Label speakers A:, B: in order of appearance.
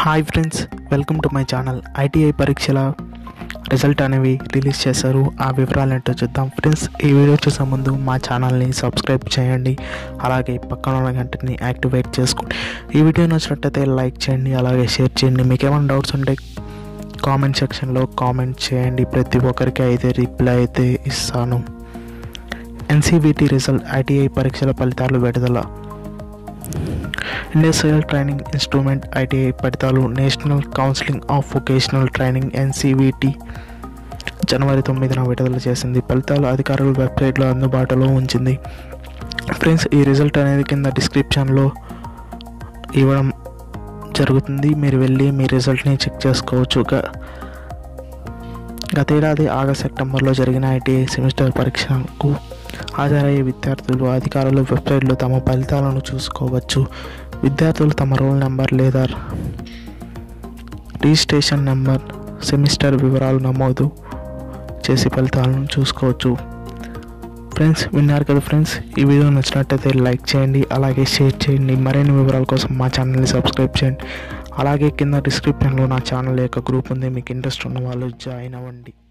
A: hi friends welcome to my channel ITI పరీక్షల result అనేవి release చేశారు ఆ వివరాలు ఏంటో చూద్దాం ఫ్రెండ్స్ ఈ వీడియో చూసే ముందు మా ఛానల్ని సబ్స్క్రైబ్ చేయండి అలాగే పక్కన ఉన్న గంటని యాక్టివేట్ చేసుకోండి ఈ వీడియో నచ్చినట్టయితే లైక్ చేయండి అలాగే షేర్ చేయండి మీకు ఏమైనా డౌట్స్ ఉంటే కామెంట్ సెక్షన్లో కామెంట్ చేయండి ప్రతి ఒక్కరికి అయితే రిప్లై అయితే ఇస్తాను ఎన్సీబీటీ రిజల్ట్ ఐటీఐ పరీక్షల ఫలితాలు విడుదల ఇండస్ట్రియల్ ట్రైనింగ్ ఇన్స్ట్రుమెంట్ ఐటీఐ ఫలితాలు national counselling of vocational training NCVT జనవరి తొమ్మిదిన విడుదల చేసింది ఫలితాలు అధికారుల వెబ్సైట్లో అందుబాటులో ఉంచింది ఫ్రెండ్స్ ఈ రిజల్ట్ అనేది కింద డిస్క్రిప్షన్లో ఇవ్వడం జరుగుతుంది మీరు వెళ్ళి మీ రిజల్ట్ని చెక్ చేసుకోవచ్చు గ- గతేడాది ఆగస్ట్ సెప్టెంబర్లో జరిగిన ఐటీఐ సెమిస్టర్ పరీక్షకు హాజరయ్యే విద్యార్థులు అధికారులు వెబ్సైట్లో తమ ఫలితాలను చూసుకోవచ్చు విద్యార్థులు తమ రోల్ నెంబర్ లేదా రిజిస్ట్రేషన్ నెంబర్ సెమిస్టర్ వివరాలు నమోదు చేసి ఫలితాలను చూసుకోవచ్చు ఫ్రెండ్స్ విన్నారు కదా ఫ్రెండ్స్ ఈ వీడియో నచ్చినట్టయితే లైక్ చేయండి అలాగే షేర్ చేయండి మరిన్ని వివరాల కోసం మా ఛానల్ని సబ్స్క్రైబ్ చేయండి అలాగే కింద డిస్క్రిప్షన్లో నా ఛానల్ యొక్క గ్రూప్ ఉంది మీకు ఇంట్రెస్ట్ ఉన్న వాళ్ళు జాయిన్ అవ్వండి